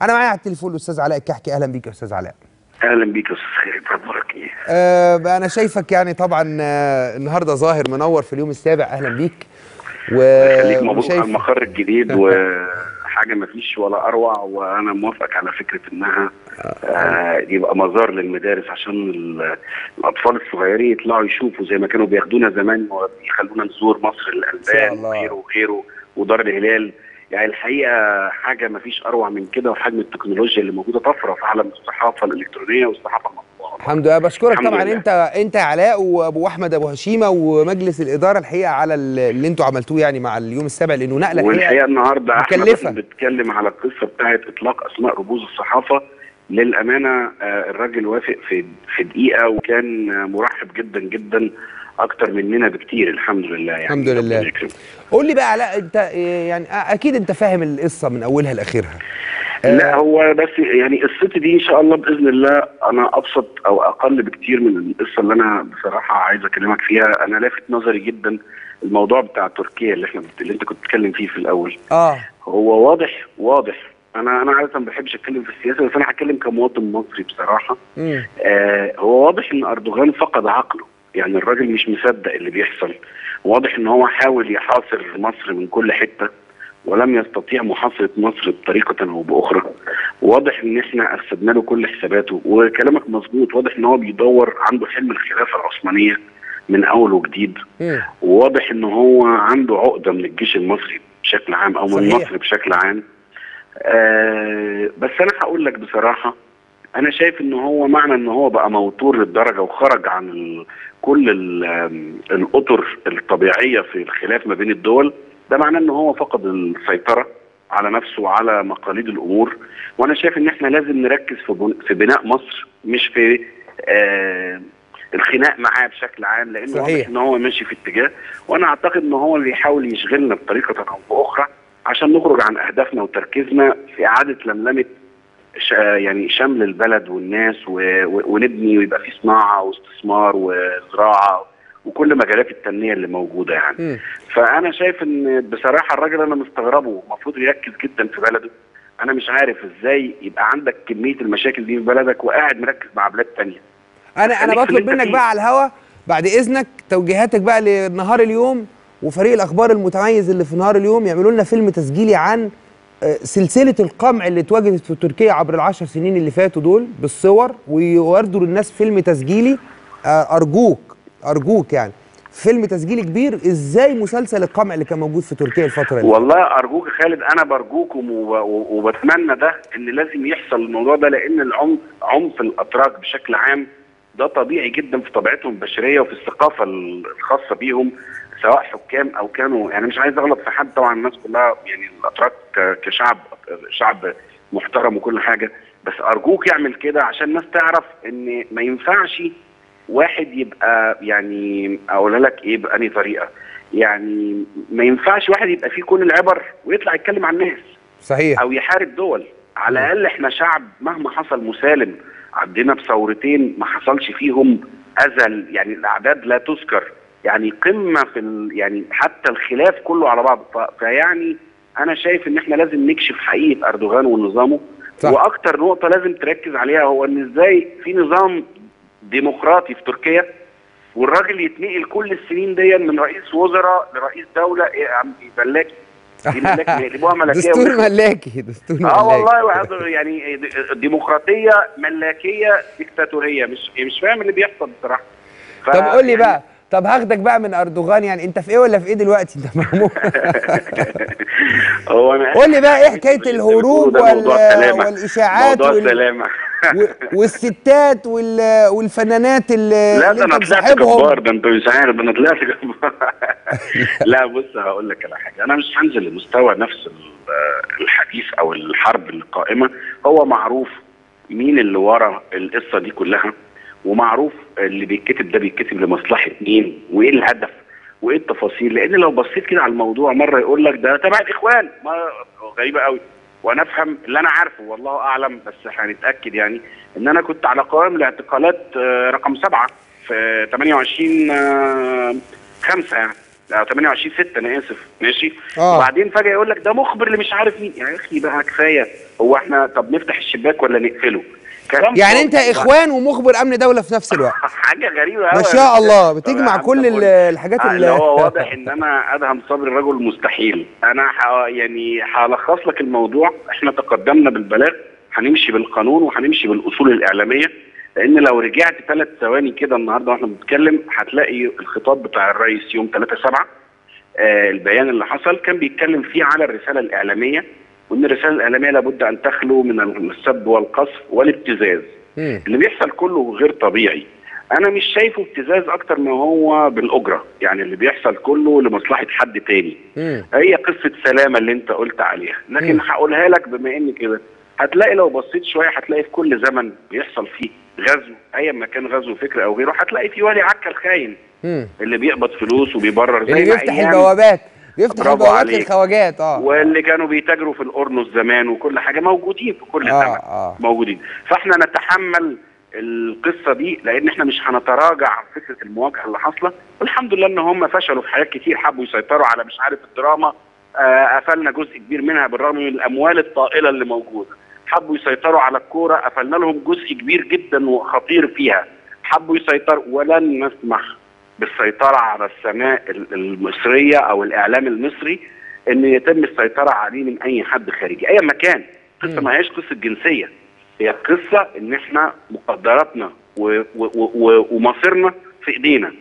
انا معايا على التليفون الاستاذ علاء الكحكي اهلا بيك يا استاذ علاء اهلا بيك يا استاذ خالد اخبارك ايه؟ أه انا شايفك يعني طبعا آه، النهارده ظاهر منور في اليوم السابع اهلا بيك و... خليك مبروك وشايف- على المقر الجديد وحاجه ما فيش ولا اروع وانا موافق على فكره انها آه يبقى مزار للمدارس عشان ال- الاطفال الصغيرين يطلعوا يشوفوا زي ما كانوا بياخدونا زمان ويخلونا نزور مصر إن شاء الالبان الله. وغيره وغيره ودار الهلال يعني الحقيقه حاجه ما فيش اروع من كده وحجم التكنولوجيا اللي موجوده طفره في عالم الصحافه الالكترونيه والصحافه المطبوعه الحمد لله بشكرك الحمد طبعا لله. انت انت يا علاء وابو احمد ابو هشيمه ومجلس الاداره الحقيقه على ال- اللي انتوا عملتوه يعني مع اليوم السابع لانه نقله الحقيقه والحقيقه النهارده احمد مكلفة. أحمد بيتكلم على القصه بتاعت اطلاق اسماء رموز الصحافه للامانه آه، الراجل وافق في في دقيقه وكان آه، مرحب جدا جدا اكتر مننا بكتير الحمد لله يعني الحمد لله. ربنا يكرمه. قول لي بقى علاء انت إيه يعني آه، اكيد انت فاهم القصه من اولها لاخرها لا هو بس يعني قصتي دي ان شاء الله باذن الله انا ابسط او اقل بكتير من القصه اللي انا بصراحه عايز اكلمك فيها انا لافت نظري جدا الموضوع بتاع تركيا اللي احنا اللي انت كنت بتتكلم فيه في الاول اه هو واضح واضح انا انا عاده ما بحبش اتكلم في السياسه بس انا هتكلم كمواطن مصري بصراحه امم آه هو واضح ان اردوغان فقد عقله يعني الراجل مش مصدق اللي بيحصل واضح ان هو حاول يحاصر مصر من كل حته ولم يستطيع محاصره مصر بطريقه او باخرى واضح ان احنا افسدنا له كل حساباته وكلامك مظبوط واضح ان هو بيدور عنده حلم الخلافه العثمانيه من اول وجديد امم وواضح ان هو عنده عقده من الجيش المصري بشكل عام او من صحيح. مصر بشكل عام آه بس انا هقول لك بصراحه انا شايف ان هو معنى ان هو بقى موتور للدرجه وخرج عن ال كل ال- آم، الاطر الطبيعيه في الخلاف ما بين الدول ده معناه ان هو فقد السيطره على نفسه وعلى مقاليد الامور وانا شايف ان احنا لازم نركز في بن- في بناء مصر مش في آه الخناق معاه بشكل عام لانه صحيح. واضح ان هو ماشي في اتجاه وانا اعتقد ان هو اللي يحاول يشغلنا بطريقه او باخرى عشان نخرج عن اهدافنا وتركيزنا في اعاده لملمه ش- يعني شمل البلد والناس و- و- ونبني ويبقى في صناعه واستثمار وزراعه وكل مجالات التنميه اللي موجوده يعني امم فانا شايف ان بصراحه الراجل انا مستغربه المفروض يركز جدا في بلده انا مش عارف ازاي يبقى عندك كميه المشاكل دي في بلدك وقاعد مركز مع بلاد تانية انا انا خليك في بطلب اللي انت منك فيه. بقى على الهوا بعد اذنك توجيهاتك بقى لنهار اليوم وفريق الاخبار المتميز اللي في نهار اليوم يعملوا لنا فيلم تسجيلي عن آه، سلسله القمع اللي اتواجدت في تركيا عبر العشر سنين اللي فاتوا دول بالصور ويوردوا للناس فيلم تسجيلي آه، ارجوك ارجوك يعني فيلم تسجيلي كبير ازاي مسلسل القمع اللي كان موجود في تركيا الفتره اللي والله ارجوك يا خالد انا برجوكم وب- و- وبتمنى ده ان لازم يحصل الموضوع ده لان العنف عنف الاتراك بشكل عام ده طبيعي جدا في طبيعتهم البشريه وفي الثقافه الخاصه بيهم سواء حكام او كانوا يعني مش عايز اغلط في حد طبعا الناس كلها يعني الاتراك ك- كشعب شعب محترم وكل حاجه بس ارجوك يعمل كده عشان الناس تعرف ان ما ينفعش واحد يبقى يعني اقولها لك ايه بأني طريقه يعني ما ينفعش واحد يبقى فيه كل العبر ويطلع يتكلم عن الناس صحيح او يحارب دول على الاقل احنا شعب مهما حصل مسالم عدينا بثورتين ما حصلش فيهم اذى يعني الاعداد لا تذكر يعني قمه في ال يعني حتى الخلاف كله على بعض ف- فيعني انا شايف ان احنا لازم نكشف حقيقه اردوغان ونظامه صح. واكتر نقطه لازم تركز عليها هو ان ازاي في نظام ديمقراطي في تركيا والراجل يتنقل كل السنين دي من رئيس وزراء لرئيس دوله ايه يا عم ملاكي دي ملاكي يقلبوها ملكيه دستور ونخلص. ملاكي دستور ملاكي اه والله واحد يعني ديمقراطيه ملاكيه ديكتاتوريه مش مش فاهم اللي بيحصل بصراحه ف- طب قول لي يعني بقى طب هاخدك بقى من اردوغان يعني انت في ايه ولا في ايه دلوقتي انت مهموم هو أنا قول لي بقى ايه مش- حكايه مش- الهروب ده موضوع وال... سلامة. والاشاعات موضوع وال... سلامه و... والستات وال... والفنانات اللي, لا اللي ده انا انت طلعت مصاحبهم جبار ده انت مش عارف ده انا طلعت جبار لا بص هقول لك على حاجه انا مش هنزل لمستوى نفس ال- الحديث او الحرب القائمه هو معروف مين اللي ورا القصه دي كلها ومعروف اللي بيتكتب ده بيتكتب لمصلحه مين وايه الهدف وايه التفاصيل لان لو بصيت كده على الموضوع مره يقول لك ده تبع الاخوان ما غريبه قوي وانا افهم اللي انا عارفه والله اعلم بس هنتاكد يعني ان انا كنت على قوائم الاعتقالات آه، رقم سبعه في 28 آه، خمسة يعني او 28 6 انا اسف ماشي آه. وبعدين فجاه يقول لك ده مخبر اللي مش عارف مين يا اخي بقى كفايه هو احنا طب نفتح الشباك ولا نقفله كلام يعني فاضي. انت اخوان ومخبر امن دوله في نفس الوقت حاجه غريبه ما أوي. شاء الله طب بتجمع يا عم كل طب ال- الحاجات آه، اللي اللي هو واضح ان انا ادهم صبري رجل مستحيل انا ح... يعني هلخص لك الموضوع احنا تقدمنا بالبلاغ هنمشي بالقانون وهنمشي بالاصول الاعلاميه لان لو رجعت ثلاث ثواني كده النهارده واحنا بنتكلم هتلاقي الخطاب بتاع الرئيس يوم 3 7 آه البيان اللي حصل كان بيتكلم فيه على الرساله الاعلاميه وان الرساله الاعلاميه لابد ان تخلو من السب والقصف والابتزاز مم. اللي بيحصل كله غير طبيعي انا مش شايفه ابتزاز اكتر ما هو بالاجره يعني اللي بيحصل كله لمصلحه حد تاني مم. هي قصه سلامه اللي انت قلت عليها لكن مم. هقولها لك بما ان كده هتلاقي لو بصيت شويه هتلاقي في كل زمن بيحصل فيه غزو ايا ما كان غزو فكر او غيره هتلاقي في ولي عكا الخاين مم. اللي بيقبض فلوس وبيبرر زي اللي ما بيفتح أيام البوابات بيفتح برافو البوابات عليك. للخواجات اه واللي كانوا بيتاجروا في القرنص زمان وكل حاجه موجودين في كل آه، زمن آه. موجودين فاحنا نتحمل القصه دي لان احنا مش هنتراجع عن فكره المواجهه اللي حاصله والحمد لله ان هم فشلوا في حاجات كتير حبوا يسيطروا على مش عارف الدراما آه قفلنا جزء كبير منها بالرغم من الاموال الطائله اللي موجوده حبوا يسيطروا على الكوره قفلنا لهم جزء كبير جدا وخطير فيها حبوا يسيطروا ولن نسمح بالسيطره على السماء ال- المصريه او الاعلام المصري ان يتم السيطره عليه من اي حد خارجي ايا ما كان قصه مم. ما هياش قصه جنسيه هي قصه ان احنا مقدراتنا و- و- و- ومصيرنا في ايدينا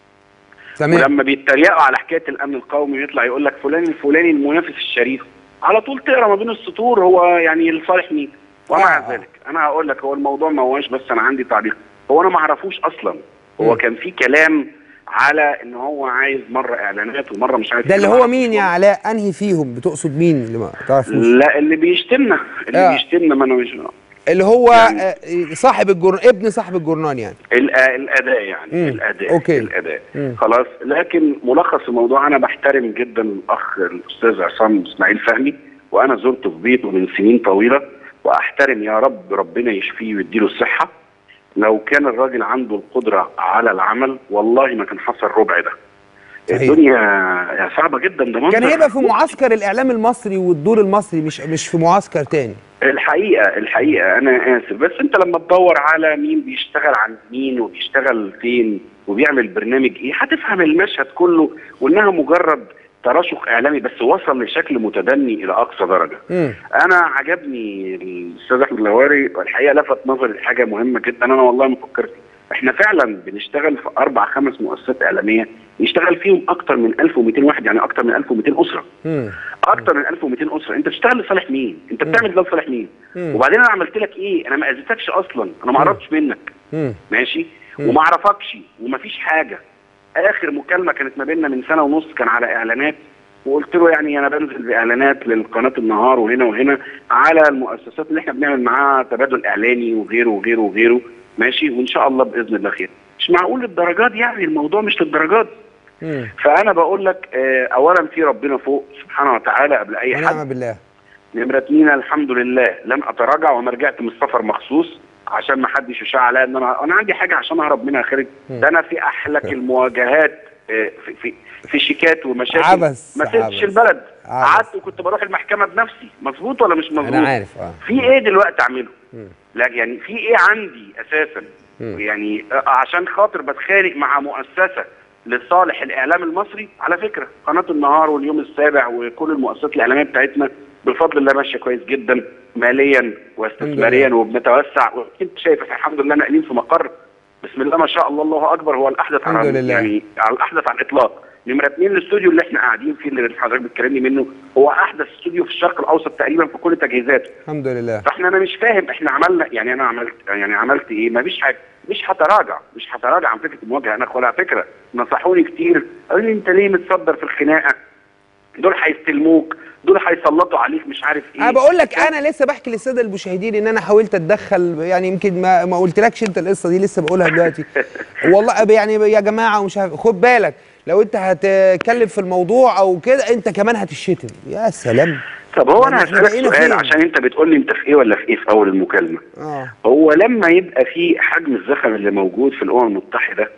تمام ولما بيتريقوا على حكايه الامن القومي يطلع يقول لك فلان الفلاني المنافس الشريف على طول تقرا ما بين السطور هو يعني لصالح مين ومع آه. ذلك انا هقول لك هو الموضوع ما هوش بس انا عندي تعليق هو انا ما اعرفوش اصلا هو مم. كان في كلام على ان هو عايز مره اعلانات ومره مش عارف ده إيه. اللي أنا هو ما مين يا أعرفوش. علاء انهي فيهم بتقصد مين اللي ما تعرفوش لا اللي بيشتمنا اللي آه. بيشتمنا ما انا مش اللي هو يعني- آه، صاحب الجر... ابن صاحب الجرنان يعني الأ- الاداء يعني مم. الاداء أوكي. الاداء مم. خلاص لكن ملخص الموضوع انا بحترم جدا الاخ الاستاذ عصام اسماعيل فهمي وانا زرته في بيته من سنين طويله واحترم يا رب ربنا يشفيه ويديله الصحه لو كان الراجل عنده القدره على العمل والله ما كان حصل ربع ده صحيح. الدنيا صعبه جدا ده منظر كان هيبقى في معسكر الاعلام المصري والدور المصري مش مش في معسكر تاني الحقيقه الحقيقه انا اسف بس انت لما تدور على مين بيشتغل عند مين وبيشتغل فين وبيعمل برنامج ايه هتفهم المشهد كله وانها مجرد تراشق اعلامي بس وصل لشكل متدني الى اقصى درجه. مم. انا عجبني الاستاذ احمد الهواري والحقيقه لفت نظري لحاجه مهمه جدا انا والله ما فكرت احنا فعلا بنشتغل في اربع خمس مؤسسات اعلاميه يشتغل فيهم اكتر من 1200 واحد يعني اكتر من 1200 اسره. مم. اكتر من 1200 اسره انت بتشتغل لصالح مين انت مم. بتعمل ده لصالح مين مم. وبعدين انا عملت لك ايه انا ما اذيتكش اصلا انا ما قربتش منك مم. ماشي مم. وما اعرفكش ومفيش حاجه اخر مكالمه كانت ما بيننا من سنه ونص كان على اعلانات وقلت له يعني انا بنزل باعلانات للقناه النهار وهنا وهنا على المؤسسات اللي احنا بنعمل معاها تبادل اعلاني وغيره وغيره وغيره ماشي وان شاء الله باذن الله خير مش معقول للدرجات دي يعني الموضوع مش للدرجات مم. فانا بقول لك آه، اولا في ربنا فوق سبحانه وتعالى قبل اي حد ونعم بالله نمرة اتنين الحمد لله لم اتراجع وما رجعت من السفر مخصوص عشان ما حدش يشاع عليا ان انا انا عندي حاجه عشان اهرب منها خارج مم. ده انا في احلك المواجهات آه، في في في شيكات ومشاكل عبث، ما سبتش عبث. البلد عبث. قعدت وكنت بروح المحكمه بنفسي مظبوط ولا مش مظبوط انا عارف اه في ايه دلوقتي اعمله مم. لا يعني في ايه عندي اساسا مم. يعني آه، عشان خاطر بتخانق مع مؤسسه لصالح الاعلام المصري على فكره قناه النهار واليوم السابع وكل المؤسسات الاعلاميه بتاعتنا بفضل الله ماشيه كويس جدا ماليا واستثماريا وبنتوسع وانت شايف الحمد لله ناقلين في مقر بسم الله ما شاء الله الله اكبر هو الاحدث الحمد على لله. يعني على الاحدث على الاطلاق نمره اثنين الاستوديو اللي احنا قاعدين فيه اللي حضرتك بتكلمني منه هو احدث استوديو في الشرق الاوسط تقريبا في كل تجهيزاته الحمد لله فاحنا انا مش فاهم احنا عملنا يعني انا عملت يعني عملت ايه ما فيش حاجه مش هتراجع مش هتراجع عن فكره المواجهه انا ولا فكره نصحوني كتير قالوا لي انت ليه متصدر في الخناقه دول هيستلموك دول هيسلطوا عليك مش عارف ايه انا بقول لك انا لسه بحكي للساده المشاهدين ان انا حاولت اتدخل يعني يمكن ما ما قلتلكش انت القصه دي لسه بقولها دلوقتي والله يعني يا جماعه ومش عارف خد بالك لو انت هتتكلم في الموضوع او كده انت كمان هتشتم يا سلام طب هو انا احنا هسالك بقينا سؤال فين؟ عشان انت بتقول لي انت في ايه ولا في ايه في اول المكالمه اه هو لما يبقى في حجم الزخم اللي موجود في الامم المتحده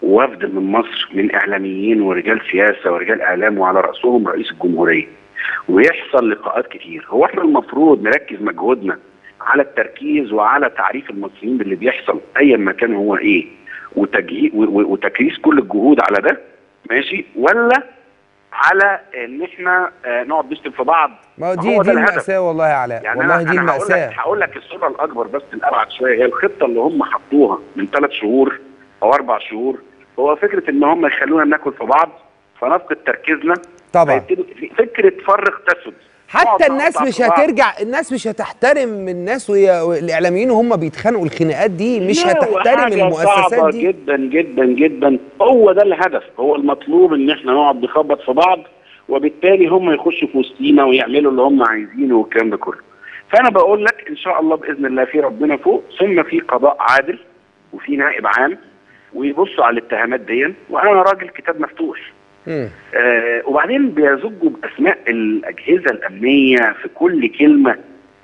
وفد من مصر من اعلاميين ورجال سياسه ورجال اعلام وعلى راسهم رئيس الجمهوريه ويحصل لقاءات كتير هو احنا المفروض نركز مجهودنا على التركيز وعلى تعريف المصريين باللي بيحصل ايا ما كان هو ايه وتجهيز وتكريس كل الجهود على ده ماشي ولا على ان احنا آه، نقعد نشتم في بعض ما هو دي هو دي ده الهدف. المأساة والله يا علاء يعني والله أنا دي أنا هقول لك المأساة هقول لك الصوره الاكبر بس الابعد شويه هي الخطه اللي هم حطوها من ثلاث شهور او اربع شهور هو فكره ان هم يخلونا ناكل في بعض فنفقد تركيزنا طبعا فيبتدوا فكره فرغ تسد حتى نقعد الناس نقطع مش في بعض. هترجع الناس مش هتحترم الناس وهي الاعلاميين وهم بيتخانقوا الخناقات دي مش لا، هتحترم وحاجة المؤسسات صعبة دي جدا جدا جدا هو ده الهدف هو المطلوب ان احنا نقعد نخبط في بعض وبالتالي هم يخشوا في وسطينا ويعملوا اللي هم عايزينه والكلام ده كله فانا بقول لك ان شاء الله باذن الله في ربنا فوق ثم في قضاء عادل وفي نائب عام ويبصوا على الاتهامات دي وانا راجل كتاب مفتوح مم. آه وبعدين بيزجوا باسماء الاجهزه الامنيه في كل كلمه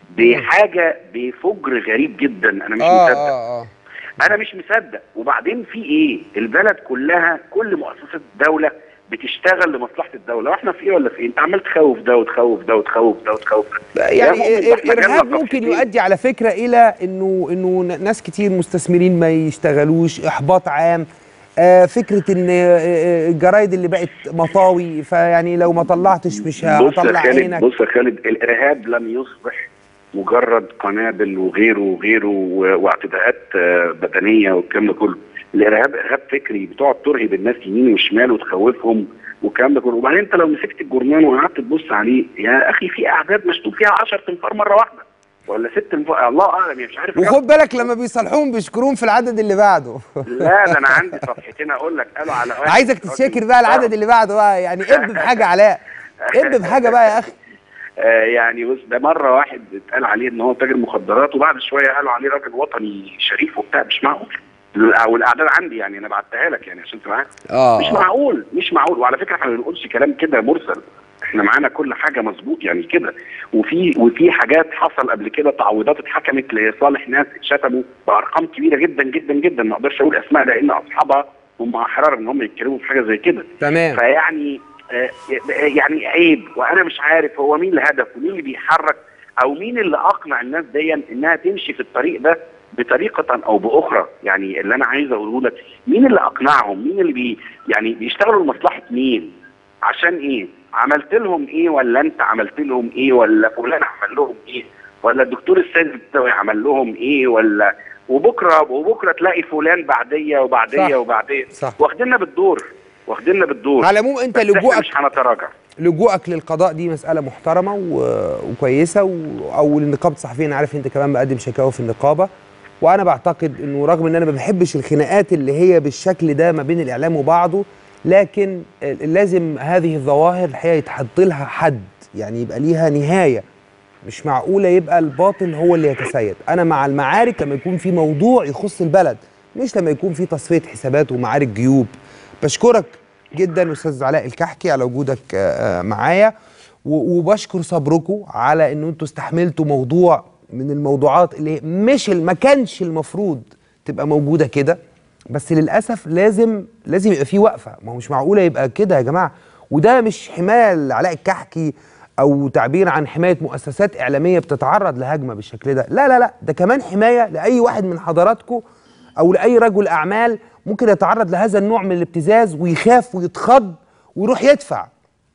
بحاجه بفجر غريب جدا انا مش اه مصدق اه اه انا مش مصدق وبعدين في ايه البلد كلها كل مؤسسات الدوله بتشتغل لمصلحه الدوله واحنا في ايه ولا في ايه انت عمال تخوف ده وتخوف ده وتخوف ده وتخوف ده يعني يا مؤمن، ده احنا الارهاب جالنا ممكن صفحتين. يؤدي على فكره الى انه انه ن- ناس كتير مستثمرين ما يشتغلوش احباط عام آه فكره ان آه، آه، الجرايد اللي بقت مطاوي فيعني لو ما طلعتش مش بص يا هطلع خالد عينك بص يا خالد الارهاب لم يصبح مجرد قنابل وغيره وغيره و- واعتداءات آه، بدنيه والكلام ده كله الارهاب ارهاب فكري بتقعد ترهب الناس يمين وشمال وتخوفهم والكلام ده كله وبعدين انت لو مسكت الجورنال وقعدت تبص عليه يا اخي في اعداد مكتوب فيها 10 تنفار مره واحده ولا ست تنفار الله اعلم يعني مش عارف كام. وخد بالك لما بيصالحوهم بيشكروهم في العدد اللي بعده لا ده انا عندي صفحتين اقول لك قالوا على واحد عايزك تتشاكر بقى العدد اللي بعده بقى يعني اب بحاجه علاء اب بحاجه بقى يا اخي آه يعني بص ده مره واحد اتقال عليه ان هو تاجر مخدرات وبعد شويه قالوا عليه راجل وطني شريف وبتاع مش معقول الأع- والاعداد عندي يعني انا بعتها لك يعني عشان تبقى عارف. اه مش معقول مش معقول وعلى فكره احنا ما بنقولش كلام كده مرسل احنا معانا كل حاجه مظبوط يعني كده وفي وفي حاجات حصل قبل كده تعويضات اتحكمت لصالح ناس اتشتموا بارقام كبيره جدا جدا جدا ما اقدرش اقول اسماء لان اصحابها هم احرار ان هم يتكلموا في حاجه زي كده تمام فيعني آه، يعني عيب وانا مش عارف هو مين الهدف ومين اللي بيحرك او مين اللي اقنع الناس دي انها تمشي في الطريق ده بطريقه او باخرى يعني اللي انا عايز اقوله لك مين اللي اقنعهم مين اللي بي يعني بيشتغلوا لمصلحه مين عشان ايه عملت لهم ايه ولا انت عملت لهم ايه ولا فلان عمل لهم ايه ولا الدكتور السيد البتوي عمل لهم ايه ولا وبكره وبكره تلاقي فلان بعديه وبعديه صح. وبعديه صح. واخديننا بالدور واخديننا بالدور على العموم انت بس احنا لجوءك مش هنتراجع لجوءك للقضاء دي مسألة محترمة و... وكويسة و... أو لنقابة الصحفيين أنا عارف أنت كمان مقدم شكاوى في النقابة وأنا بعتقد إنه رغم إن أنا ما بحبش الخناقات اللي هي بالشكل ده ما بين الإعلام وبعضه لكن لازم هذه الظواهر الحقيقة يتحط لها حد يعني يبقى ليها نهاية مش معقولة يبقى الباطل هو اللي يتسيد أنا مع المعارك لما يكون في موضوع يخص البلد مش لما يكون في تصفية حسابات ومعارك جيوب بشكرك جدا أستاذ علاء الكحكي على وجودك آه، آه، معايا و- وبشكر صبركم على ان انتوا استحملتوا موضوع من الموضوعات اللي مش ما كانش المفروض تبقى موجوده كده بس للاسف لازم لازم يبقى في وقفه ما هو مش معقوله يبقى كده يا جماعه وده مش حمايه لعلاء الكحكي او تعبير عن حمايه مؤسسات اعلاميه بتتعرض لهجمه بالشكل ده لا لا لا ده كمان حمايه لاي واحد من حضراتكم او لاي رجل اعمال ممكن يتعرض لهذا النوع من الابتزاز ويخاف ويتخض ويروح يدفع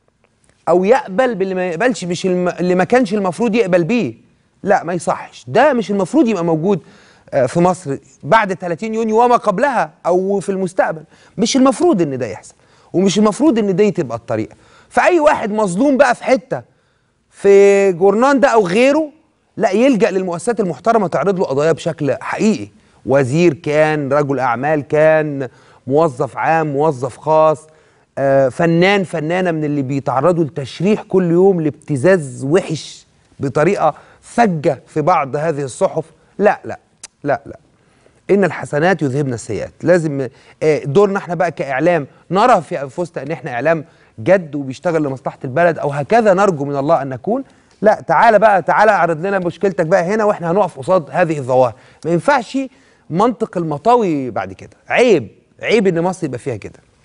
او يقبل باللي ما يقبلش مش الم... اللي ما كانش المفروض يقبل بيه لا ما يصحش ده مش المفروض يبقى موجود آه، في مصر بعد 30 يونيو وما قبلها او في المستقبل مش المفروض ان ده يحصل ومش المفروض ان دي تبقى الطريقه فاي واحد مظلوم بقى في حته في جورنان ده او غيره لا يلجا للمؤسسات المحترمه تعرض له قضايا بشكل حقيقي وزير كان رجل اعمال كان موظف عام موظف خاص آه، فنان فنانه من اللي بيتعرضوا لتشريح كل يوم لابتزاز وحش بطريقه فجه في بعض هذه الصحف لا لا لا لا ان الحسنات يذهبن السيئات لازم آه، دورنا احنا بقى كاعلام نرى في انفسنا ان احنا اعلام جد وبيشتغل لمصلحه البلد او هكذا نرجو من الله ان نكون لا تعالى بقى تعالى اعرض لنا مشكلتك بقى هنا واحنا هنقف قصاد هذه الظواهر ما ينفعش منطق المطاوي بعد كده عيب عيب ان مصر يبقى فيها كده